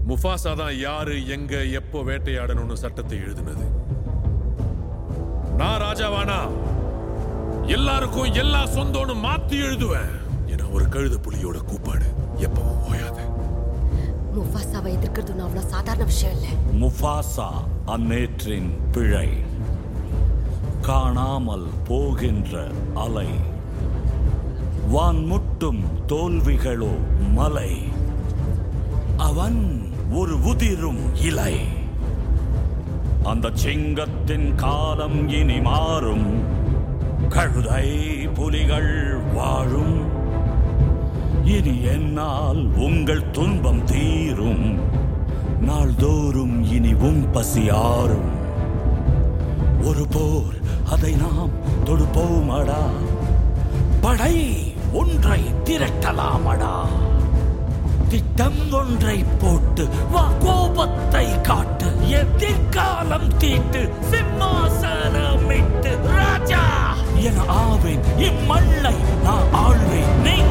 Mufasa தான் யாரு எங்க எப்போ வேட்டையாடணும்னு சட்டத்தை எழுதினது நான் ராஜாவானா எல்லாருக்கும் எல்லா சொந்தம்னு மாத்தி எழுதுவேன் ஏன்னா ஒரு கழுத புலியோட கூப்பாடு எப்பவும் ஓயாது முஃபாசாவை எதிர்க்கிறது ஒன்றும் அவ்வளோ சாதாரண விஷயம் இல்லை முஃபாசா அந்நேற்றின் பிழை காணாமல் போகின்ற அலை வான் முட்டும் தோல்விகளோ மலை அவன் ஒரு உதிரும் இலை அந்த சிங்கத்தின் காலம் இனி மாறும் கழுதை புலிகள் வாழும் இனி என்னால் உங்கள் துன்பம் தீரும் நாள்தோறும் இனி உம் பசியாரும் ஒரு போர் அதை நாம் தொடுப்போமடா படை ஒன்றை திரட்டலாமடா திட்டம் ஒன்றை போட்டு வா கோபத்தை காட்டு எதிர்காலம் தீட்டு சிம்மாசனமிட்டு ராஜா என ஆவேன் இம்மண்ணை நான் ஆழ்வேன் நீங்க